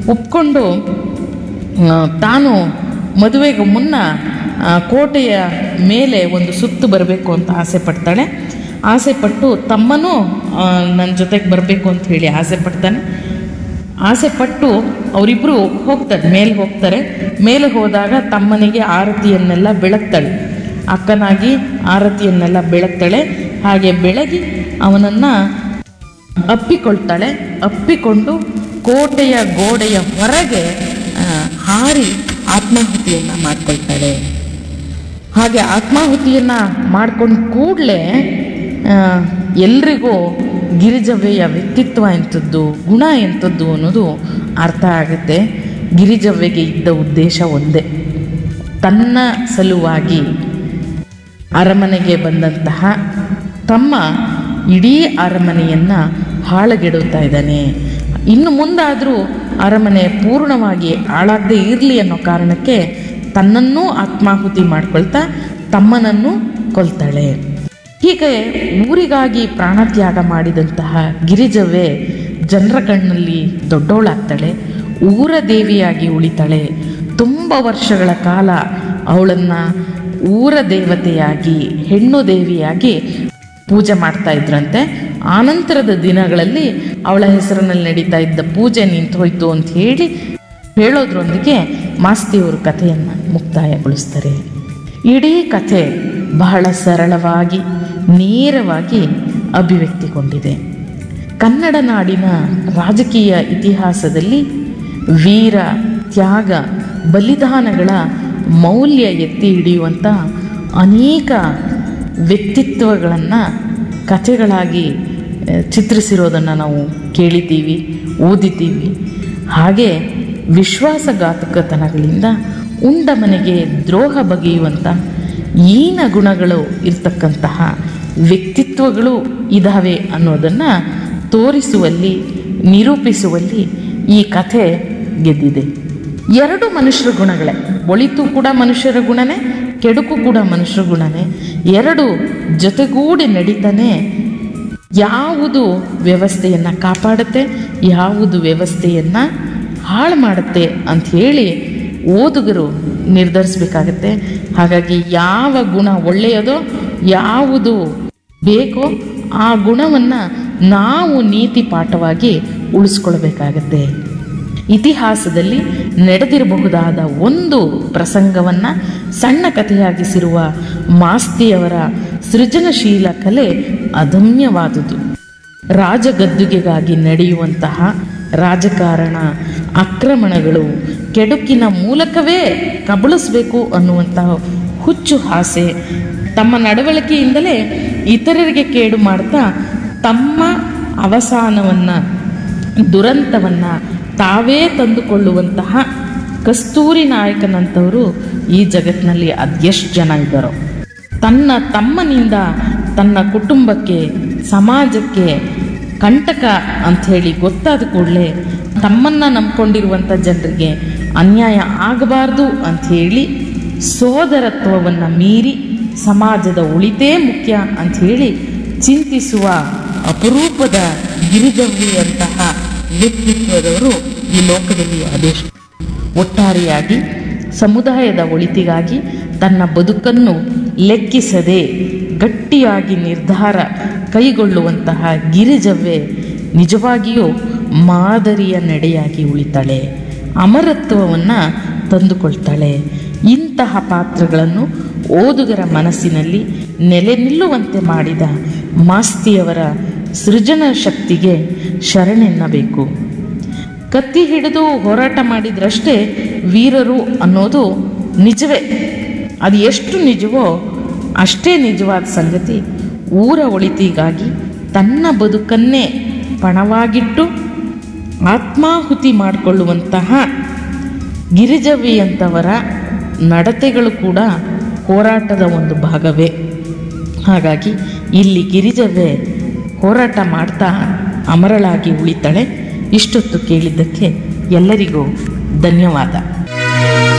ಒಪ್ಕೊಂಡು ಆ, ತಾನು ಮದುವೆಗೆ ಮುನ್ನ ಆ, ಕೋಟೆಯ ಮೇಲೆ ಒಂದು ಸುತ್ತು ಬರಬೇಕು ಅಂತ ಆಸೆ ಪಡ್ತಾಳೆ ಆಸೆ ಪಟ್ಟು ತಮ್ಮನೂ ನನ್ನ ಜೊತೆಗೆ ಬರಬೇಕು ಅಂತ ಹೇಳಿ ಆಸೆ ಪಡ್ತಾನೆ ಆಸೆ ಪಟ್ಟು ಅವರಿಬ್ಬರು ಹೋಗ್ತಾರೆ ಮೇಲೆ ಹೋಗ್ತಾರೆ ಮೇಲೆ ಹೋದಾಗ ತಮ್ಮನಿಗೆ ಆರತಿಯನ್ನೆಲ್ಲ ಬೆಳಗ್ತಾಳೆ ಅಕ್ಕನಾಗಿ ಆರತಿಯನ್ನೆಲ್ಲ ಬೆಳಗ್ತಾಳೆ ಹಾಗೆ ಬೆಳಗಿ ಅವನನ್ನು ಅಪ್ಪಿಕೊಳ್ತಾಳೆ ಅಪ್ಪಿಕೊಂಡು ಕೋಟೆಯ ಗೋಡೆಯ ಹೊರಗೆ ಆ, ಹಾರಿ ಆತ್ಮಾಹುತಿಯನ್ನು ಮಾಡ್ಕೊಳ್ತಾಳೆ ಹಾಗೆ ಆತ್ಮಾಹುತಿಯನ್ನು ಮಾಡ್ಕೊಂಡು ಕೂಡಲೇ ಎಲ್ರಿಗೂ ಗಿರಿಜವ್ವೆಯ ವ್ಯಕ್ತಿತ್ವ ಎಂಥದ್ದು ಗುಣ ಎಂಥದ್ದು ಅನ್ನೋದು ಅರ್ಥ ಆಗುತ್ತೆ ಗಿರಿಜವ್ವೆಗೆ ಇದ್ದ ಉದ್ದೇಶ ಒಂದೇ ತನ್ನ ಸಲುವಾಗಿ ಅರಮನೆಗೆ ಬಂದಂತಹ ತಮ್ಮ ಇಡೀ ಅರಮನೆಯನ್ನು ಹಾಳಗೆಡುತ್ತಾ ಇದ್ದಾನೆ ಇನ್ನು ಮುಂದಾದರೂ ಅರಮನೆ ಪೂರ್ಣವಾಗಿ ಹಾಳಾಗದೇ ಇರಲಿ ಅನ್ನೋ ಕಾರಣಕ್ಕೆ ತನ್ನನ್ನೂ ಆತ್ಮಾಹುತಿ ಮಾಡ್ಕೊಳ್ತಾ ತಮ್ಮನನ್ನು ಕೊಲ್ತಾಳೆ ಹೀಗೆ ಊರಿಗಾಗಿ ಪ್ರಾಣತ್ಯಾಗ ಮಾಡಿದಂತಹ ಗಿರಿಜವ್ವೆ ಜನರ ಕಣ್ಣಲ್ಲಿ ದೊಡ್ಡವಳಾಗ್ತಾಳೆ ಊರ ದೇವಿಯಾಗಿ ಉಳಿತಾಳೆ ತುಂಬ ವರ್ಷಗಳ ಕಾಲ ಅವಳನ್ನು ಊರ ದೇವತೆಯಾಗಿ ಹೆಣ್ಣು ದೇವಿಯಾಗಿ ಪೂಜೆ ಮಾಡ್ತಾ ಇದ್ರಂತೆ ಆನಂತರದ ದಿನಗಳಲ್ಲಿ ಅವಳ ಹೆಸರಿನಲ್ಲಿ ನಡೀತಾ ಇದ್ದ ಪೂಜೆ ನಿಂತು ಹೋಯ್ತು ಅಂತ ಹೇಳಿ ಹೇಳೋದ್ರೊಂದಿಗೆ ಮಾಸ್ತಿಯವರು ಕಥೆಯನ್ನು ಮುಕ್ತಾಯಗೊಳಿಸ್ತಾರೆ ಇಡೀ ಕಥೆ ಬಹಳ ಸರಳವಾಗಿ ನೇರವಾಗಿ ಅಭಿವ್ಯಕ್ತಿಗೊಂಡಿದೆ ಕನ್ನಡ ನಾಡಿನ ರಾಜಕೀಯ ಇತಿಹಾಸದಲ್ಲಿ ವೀರ ತ್ಯಾಗ ಬಲಿದಾನಗಳ ಮೌಲ್ಯ ಎತ್ತಿ ಹಿಡಿಯುವಂಥ ಅನೇಕ ವ್ಯಕ್ತಿತ್ವಗಳನ್ನು ಕಥೆಗಳಾಗಿ ಆ, ಚಿತ್ರಿಸಿರೋದನ್ನು ನಾವು ಕೇಳಿದ್ದೀವಿ ಓದಿದ್ದೀವಿ ಹಾಗೆ ವಿಶ್ವಾಸಘಾತಕತನಗಳಿಂದ ಉಂಡ ಮನೆಗೆ ದ್ರೋಹ ಬಗೆಯುವಂಥ ಈನ ಗುಣಗಳು ಇರ್ತಕ್ಕಂತಹ ವ್ಯಕ್ತಿತ್ವಗಳು ಇದ್ದಾವೆ ಅನ್ನೋದನ್ನು ತೋರಿಸುವಲ್ಲಿ ನಿರೂಪಿಸುವಲ್ಲಿ ಈ ಕಥೆ ಗೆದ್ದಿದೆ ಎರಡು ಮನುಷ್ಯರ ಗುಣಗಳೇ ಒಳಿತು ಕೂಡ ಮನುಷ್ಯರ ಗುಣನೇ ಕೆಡುಕು ಕೂಡ ಮನುಷ್ಯರ ಗುಣನೇ ಎರಡು ಜೊತೆಗೂಡಿ ನಡೀತಾನೆ ಯಾವುದು ವ್ಯವಸ್ಥೆಯನ್ನು ಕಾಪಾಡುತ್ತೆ ಯಾವುದು ವ್ಯವಸ್ಥೆಯನ್ನು ಹಾಳು ಮಾಡುತ್ತೆ ಅಂತ ಹೇಳಿ ಓದುಗರು ನಿರ್ಧರಿಸಬೇಕಾಗತ್ತೆ ಹಾಗಾಗಿ ಯಾವ ಗುಣ ಒಳ್ಳೆಯದೋ ಯಾವುದು ಬೇಕೋ ಆ ಗುಣವನ್ನು ನಾವು ನೀತಿ ಪಾಠವಾಗಿ ಉಳಿಸ್ಕೊಳ್ಬೇಕಾಗತ್ತೆ ಇತಿಹಾಸದಲ್ಲಿ ನಡೆದಿರಬಹುದಾದ ಒಂದು ಪ್ರಸಂಗವನ್ನು ಸಣ್ಣ ಕಥೆಯಾಗಿಸಿರುವ ಮಾಸ್ತಿಯವರ ಸೃಜನಶೀಲ ಕಲೆ ಅದಮ್ಯವಾದುದು ರಾಜಗದ್ದುಗೆಗಾಗಿ ನಡೆಯುವಂತಹ ರಾಜಕಾರಣ ಆಕ್ರಮಣಗಳು ಕೆಡುಕಿನ ಮೂಲಕವೇ ಕಬಳಿಸಬೇಕು ಅನ್ನುವಂತಹ ಹುಚ್ಚು ಆಸೆ ತಮ್ಮ ನಡವಳಿಕೆಯಿಂದಲೇ ಇತರರಿಗೆ ಕೇಡು ಮಾಡ್ತಾ ತಮ್ಮ ಅವಸಾನವನ್ನು ದುರಂತವನ್ನು ತಾವೇ ತಂದುಕೊಳ್ಳುವಂತಹ ಕಸ್ತೂರಿ ನಾಯಕನಂಥವರು ಈ ಜಗತ್ತಿನಲ್ಲಿ ಅದೆಷ್ಟು ಜನ ಇದ್ದಾರೋ ತನ್ನ ತಮ್ಮನಿಂದ ತನ್ನ ಕುಟುಂಬಕ್ಕೆ ಸಮಾಜಕ್ಕೆ ಕಂಟಕ ಅಂಥೇಳಿ ಗೊತ್ತಾದ ಕೂಡಲೇ ತಮ್ಮನ್ನು ನಂಬ್ಕೊಂಡಿರುವಂಥ ಜನರಿಗೆ ಅನ್ಯಾಯ ಆಗಬಾರ್ದು ಅಂಥೇಳಿ ಸೋದರತ್ವವನ್ನು ಮೀರಿ ಸಮಾಜದ ಉಳಿತೇ ಮುಖ್ಯ ಅಂಥೇಳಿ ಚಿಂತಿಸುವ ಅಪರೂಪದ ಗಿರಿಜವ್ವಿಯಂತಹ ವ್ಯಕ್ತಿತ್ವದವರು ಈ ಲೋಕದಲ್ಲಿ ಅದೆಷ್ಟು ಒಟ್ಟಾರೆಯಾಗಿ ಸಮುದಾಯದ ಒಳಿತಿಗಾಗಿ ತನ್ನ ಬದುಕನ್ನು ಲೆಕ್ಕಿಸದೆ ಗಟ್ಟಿಯಾಗಿ ನಿರ್ಧಾರ ಕೈಗೊಳ್ಳುವಂತಹ ಗಿರಿಜವ್ವೆ ನಿಜವಾಗಿಯೂ ಮಾದರಿಯ ನಡೆಯಾಗಿ ಉಳಿತಾಳೆ ಅಮರತ್ವವನ್ನು ತಂದುಕೊಳ್ತಾಳೆ ಇಂತಹ ಪಾತ್ರಗಳನ್ನು ಓದುಗರ ಮನಸ್ಸಿನಲ್ಲಿ ನೆಲೆ ನಿಲ್ಲುವಂತೆ ಮಾಡಿದ ಮಾಸ್ತಿಯವರ ಸೃಜನ ಶಕ್ತಿಗೆ ಶರಣೆನ್ನಬೇಕು ಕತ್ತಿ ಹಿಡಿದು ಹೋರಾಟ ಮಾಡಿದ್ರಷ್ಟೇ ವೀರರು ಅನ್ನೋದು ನಿಜವೇ ಅದು ಎಷ್ಟು ನಿಜವೋ ಅಷ್ಟೇ ನಿಜವಾದ ಸಂಗತಿ ಊರ ಒಳಿತಿಗಾಗಿ ತನ್ನ ಬದುಕನ್ನೇ ಪಣವಾಗಿಟ್ಟು ಆತ್ಮಾಹುತಿ ಮಾಡಿಕೊಳ್ಳುವಂತಹ ಗಿರಿಜವಿಯಂಥವರ ನಡತೆಗಳು ಕೂಡ ಹೋರಾಟದ ಒಂದು ಭಾಗವೇ ಹಾಗಾಗಿ ಇಲ್ಲಿ ಗಿರಿಜವ್ವೆ ಹೋರಾಟ ಮಾಡ್ತಾ ಅಮರಳಾಗಿ ಉಳಿತಾಳೆ ಇಷ್ಟೊತ್ತು ಕೇಳಿದ್ದಕ್ಕೆ ಎಲ್ಲರಿಗೂ ಧನ್ಯವಾದ